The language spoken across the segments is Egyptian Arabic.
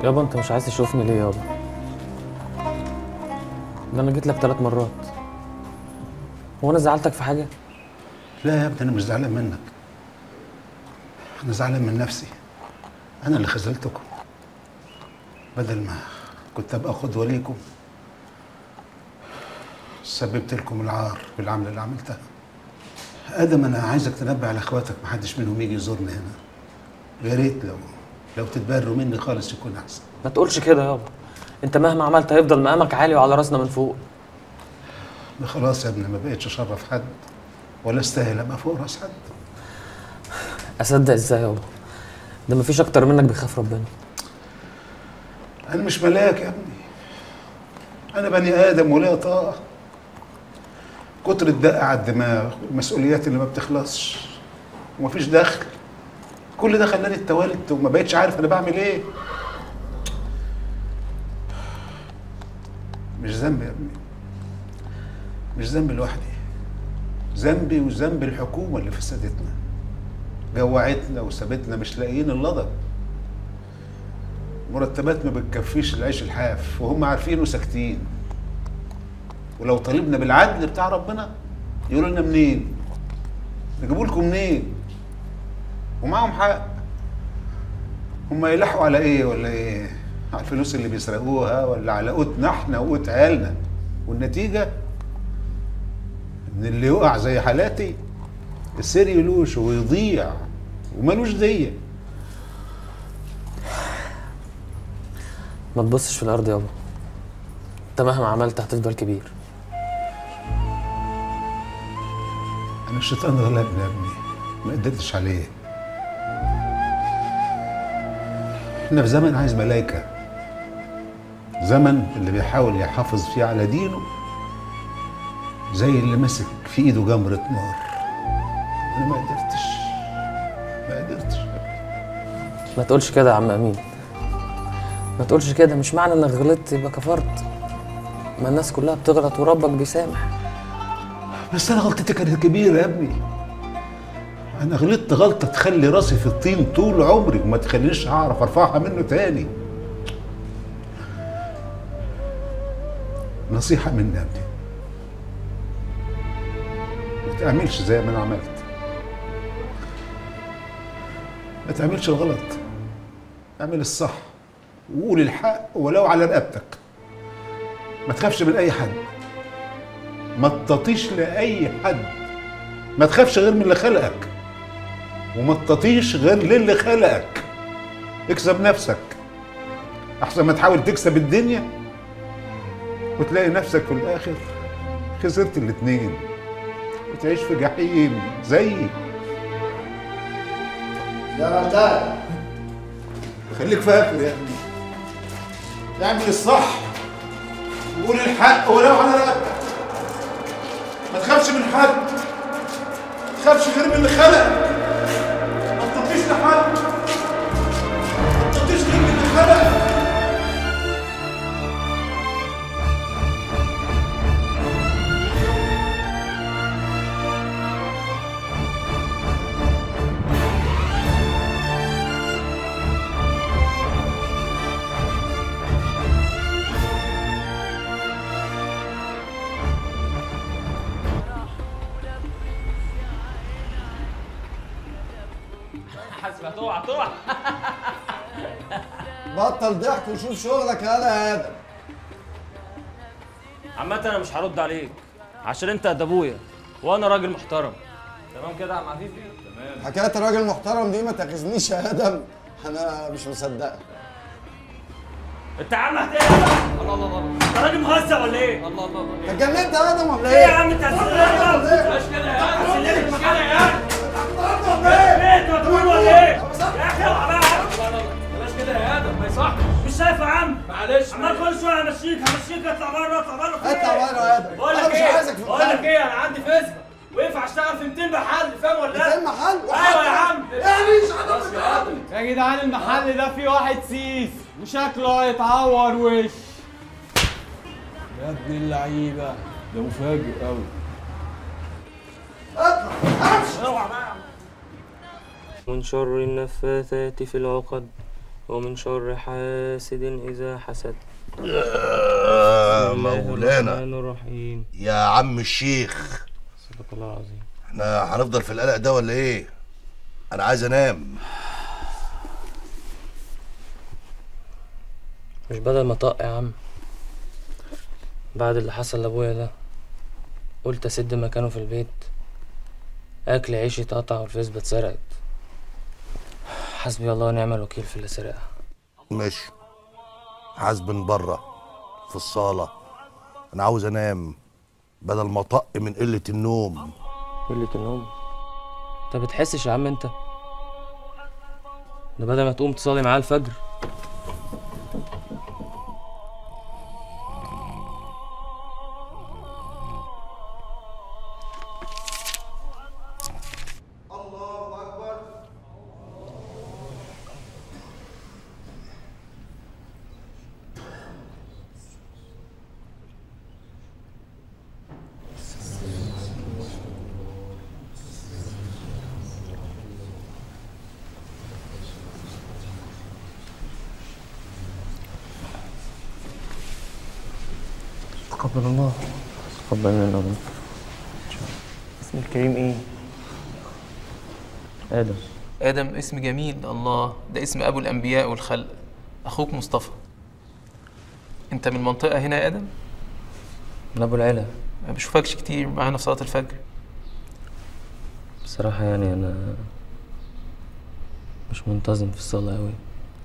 يابا انت مش عايز تشوفني ليه يابا ده انا جيت لك ثلاث مرات هو انا زعلتك في حاجه لا يا ابني انا مش زعلان منك انا زعلان من نفسي انا اللي خذلتكم بدل ما كنت ابقى قدوه ليكم سببت لكم العار بالعمله اللي عملتها ادم انا عايزك تنبه على اخواتك محدش منهم يجي يزورني هنا يا ريت لو لو تتبروا مني خالص يكون احسن ما تقولش كده يابا انت مهما عملت هيفضل مقامك عالي وعلى راسنا من فوق أنا خلاص يا ابني ما بقتش اشرف حد ولا استاهل ابقى فوق راس حد اصدق ازاي يابا ده مفيش اكتر منك بيخاف ربنا انا مش ملاك يا ابني انا بني ادم ولا طاقه كتر الدق على الدماغ والمسؤوليات اللي ما بتخلصش ومفيش دخل كل ده خلاني اتولدت وما بقتش عارف انا بعمل ايه مش ذنبي يا ابني مش ذنبي لوحدي ذنبي وذنب الحكومه اللي فسدتنا جوعتنا وسابتنا مش لاقيين اللضب مرتبات ما بتكفيش العيش الحاف وهم عارفين وساكتين ولو طالبنا بالعدل بتاع ربنا يقولوا لنا منين نجيبوا لكم منين ومعاهم حق هم يلحقوا على ايه ولا ايه على الفلوس اللي بيسرقوها ولا على قوتنا احنا وقوت عيالنا والنتيجه ان اللي يقع زي حالاتي السير يلوش ويضيع ومالوش ديه ما تبصش في الارض يابا انت مهما عملت هتفضل كبير انا الشيطان غلبني يا ابني ما قدرتش عليه احنا في زمن عايز ملايكه زمن اللي بيحاول يحافظ فيه على دينه زي اللي مسك في ايده جمرة نار انا ما قدرتش ما قدرتش ما تقولش كده يا عم امين ما تقولش كده مش معنى انك غلطت يبقى كفرت ما الناس كلها بتغلط وربك بيسامح بس انا غلطتي كانت كبيره يا ابني انا غلطت غلطه تخلي راسي في الطين طول عمري وما تخلينيش اعرف ارفعها منه تاني نصيحه مني يا ابني ما تعملش زي ما انا عملت ما تعملش الغلط اعمل الصح وقول الحق ولو على رقبتك ما تخافش من اي حد ما تطيش لاي حد ما تخافش غير من اللي خلقك وما تطيش غير للي خلقك اكسب نفسك احسن ما تحاول تكسب الدنيا وتلاقي نفسك في الاخر خسرت الاتنين وتعيش في جحيم زيي يا غلطان خليك فاكر يا ابني اعمل الصح وقول الحق ولو على رقبتك ما تخافش من حد ما تخافش غير من اللي خلقك ما تطيش لحد ما تطيش غير من اللي خلقك حسبة تقع تقع بطل ضحك وشوف شغلك يالا يا ادم عامة انا مش هرد عليك عشان انت قد ابويا وانا راجل محترم تمام كده يا عم عفيفي حكايه الراجل المحترم دي ما تاخذنيش يا ادم انا مش مصدقها انت يا عم هتقلق الله الله الله انت راجل مهزأ ولا ايه؟ الله الله الله انت اتجننت يا ادم ولا ايه يا ايه؟ عم انت هتسلم مش كده يا عم مش كده يا عم ايه انت مجنون ولا ايه؟ يا اخي اوعى بقى بلاش كده يا ادم ما يصحش مش شايف يا عم معلش عمال كل شويه همشيك همشيك اطلع بره اطلع بره في اطلع إيه؟ بره يا ادم بقول انا لك مش ايه عايزك في بقول لك المحل ايه انا عندي فيسبا وينفع اشتغل في 200 محل فاهم ولا لا؟ 200 محل ايوه يا عم يعني مش بس يا ادم يا جدعان المحل ده فيه واحد سيس وشكله هيتعور وش يا ابن اللعيبه ده مفاجئ قوي من شر النفاثات في العقد ومن شر حاسد إذا حسد يا مولانا الرحمن الرحيم يا عم الشيخ صدق الله العظيم احنا هنفضل في القلق ده ولا ايه انا عايز انام مش بدل ما طق يا عم بعد اللي حصل لابويا ده قلت اسد مكانه في البيت اكل عيشي اتقطع والفيسبا اتسرقت حسبي الله ونعم الوكيل في اللي سرقها ماشي حاسب من بره في الصاله انا عاوز انام بدل ما طق من قله النوم قلة النوم انت بتحسش يا عم انت ده بدل ما تقوم تصلي معاه الفجر تقبل الله تقبل منا ربنا اسم الكريم ايه؟ ادم آدم اسم جميل الله ده اسم أبو الأنبياء والخلق أخوك مصطفى أنت من المنطقة هنا يا آدم؟ من ابو العيلة ما بشوفكش كتير معانا في صلاة الفجر بصراحة يعني انا مش منتظم في الصلاة اوي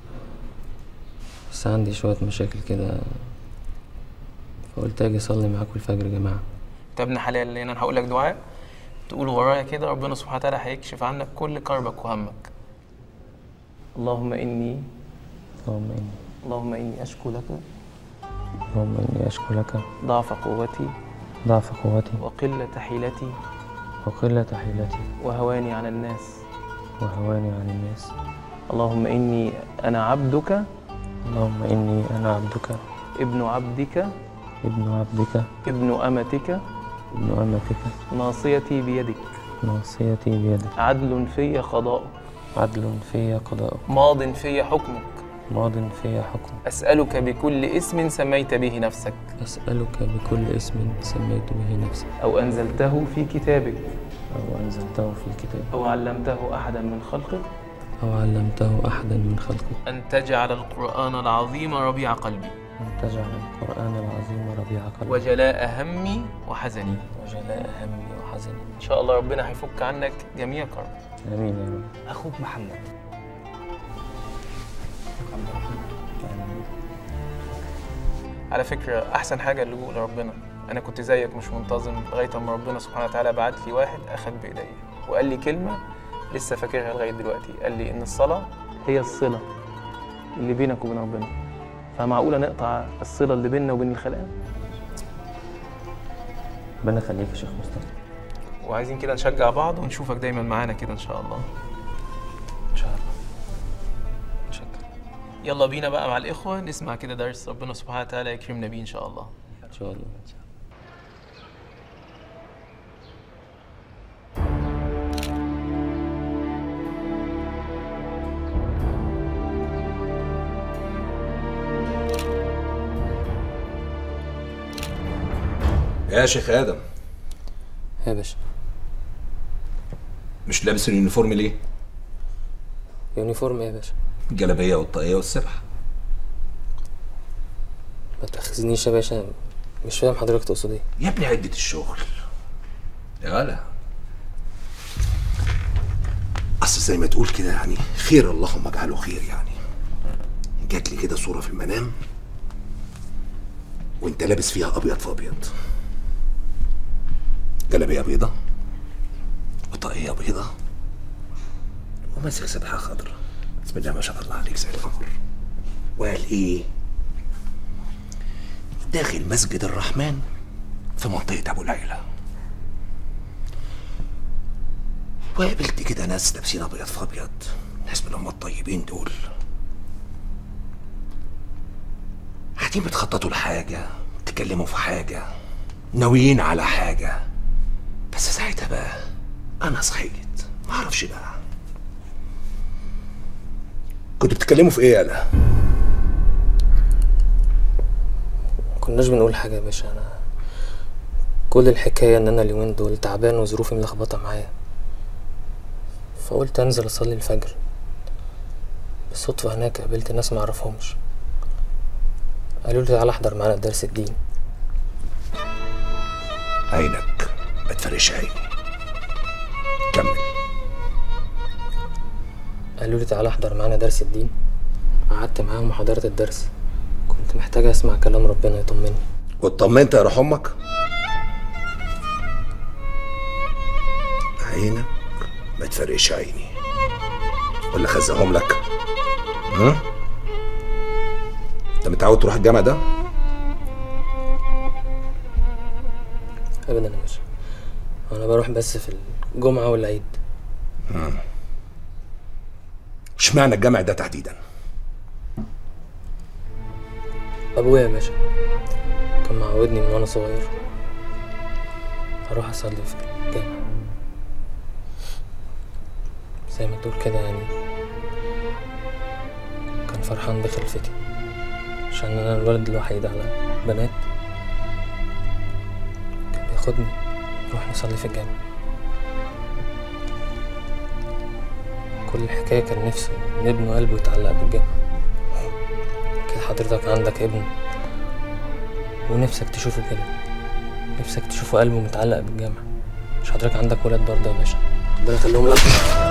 بس عندي شوية مشاكل كده فقلت اجي اصلي معاكم الفجر يا جماعة أنت ابن حلال لأن أنا هقول لك دعاء تقول ورايا كده ربنا سبحانه وتعالى هيكشف عنك كل كربك وهمك اللهم إني اللهم اني اللهم إني أشكو لك اللهم اني اشكو لك ضعف قوتي ضعف قوتي وقلة حيلتي وقلة حيلتي وهواني على الناس وهواني عن الناس اللهم إني أنا عبدك اللهم اني انا عبدك ابن عبدك ابن عبدك ابن أمتك ابن امتك ناصيتي بيدك ناصيتي بيدك عدل في قضاؤك عدل في قضاؤك ماض في حكمك ماض في حكم أسألك بكل اسم سميت به نفسك أسألك بكل اسم سميت به نفسك أو أنزلته في كتابك أو أنزلته في الكتاب أو علمته أحدا من خلقك أو علمته أحدا من خلقك أن تجعل القرآن العظيم ربيع قلبي أن تجعل القرآن العظيم ربيع قلبي وجلاء همي وحزني وجلاء همي وحزني إن شاء الله ربنا هيفك عنك جميع كرب آمين يا رب أخوك محمد على فكرة أحسن حاجة اللجوء لربنا أنا كنت زيك مش منتظم لغاية أما ربنا سبحانه وتعالى بعت لي واحد أخذ بإيديا وقال لي كلمة لسه فاكرها لغاية دلوقتي قال لي إن الصلاة هي الصلة اللي بينك وبين ربنا فمعقولة نقطع الصلة اللي بيننا وبين الخلق ربنا يخليك يا شيخ مصطفى وعايزين كده نشجع بعض ونشوفك دايما معانا كده إن شاء الله إن شاء الله شكرا يلا بينا بقى مع الإخوة نسمع كده درس ربنا سبحانه وتعالى يكرمنا بيه إن شاء الله إن شاء الله يا شيخ ادم يا باشا مش لابس اليونيفورم ليه يونيفورم إيه يا باشا الجلابيه والطاقيه والسبحه ما تأخذنيش يا باشا مش فاهم حضرتك تقصد إيه يا ابني عده الشغل يا غلا اصل زي ما تقول كده يعني خير اللهم اجعله خير يعني جات لي كده صوره في المنام وانت لابس فيها ابيض في ابيض جلابيه بيضه وطاقيه بيضه وماسك سبحه خضراء بسم الله ما شاء الله عليك زي القمر وقال ايه داخل مسجد الرحمن في منطقه ابو العيله وقابلت كده ناس لابسين ابيض في ابيض ناس من هم الطيبين دول قاعدين بتخططوا لحاجة بتتكلموا في حاجة ناويين على حاجة بس ساعتها بقى أنا صحيت معرفش بقى كنتوا بتتكلموا في ايه يالا كناش بنقول حاجة يا باشا أنا كل الحكاية إن أنا اليومين دول تعبان وظروفي ملخبطة معايا فقلت أنزل أصلي الفجر بالصدفة هناك قابلت ناس معرفهمش قالوا لي تعالى احضر معانا درس الدين عينك ما تفرقش عيني كمل قالوا لي تعالى احضر معانا درس الدين قعدت معاهم وحضرت الدرس كنت محتاج اسمع كلام ربنا يطمني واطمنت يا روح امك عينك ما تفرقش عيني ولا خزهم لك ها انت متعود تروح الجامع ده ابدا يا باشا انا بروح بس في الجمعة والعيد اشمعنى الجامع ده تحديدا ابويا يا باشا كان معودني من وانا صغير اروح اصلي في الجامع زي ما تقول كده يعني كان فرحان بخلفتي عشان انا الولد الوحيد على بنات كان بياخدني نروح نصلي في الجامع كل الحكاية كان نفسه إن ابنه قلبه يتعلق بالجامع كده حضرتك عندك ابن ونفسك تشوفه كده نفسك تشوفه قلبه متعلق بالجامع مش حضرتك عندك ولاد برضه يا باشا ربنا يخليهم لك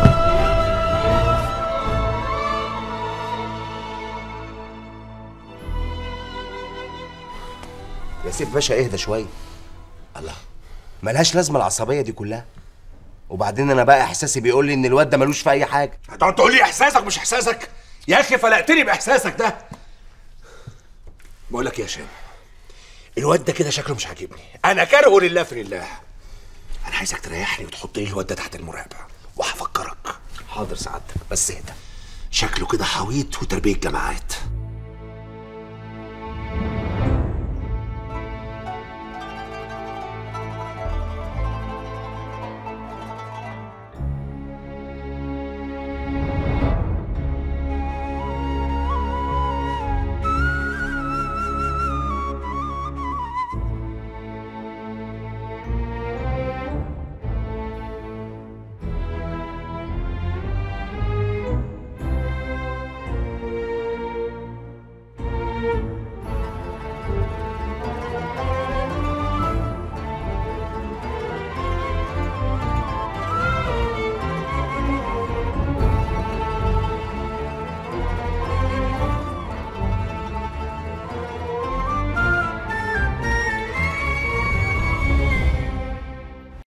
يا سيف باشا اهدى شويه الله ملهاش لازمه العصبيه دي كلها وبعدين انا بقى احساسي بيقول لي ان الواد ده ملوش في اي حاجه هتقعد تقول لي احساسك مش احساسك يا اخي فلقتني باحساسك ده بقول لك يا هشام الواد ده كده شكله مش عاجبني انا كارهه لله في لله انا عايزك تريحني وتحط لي الواد ده تحت المراقبه وهفكرك حاضر سعادتك بس اهدى شكله كده حويط وتربيه جماعات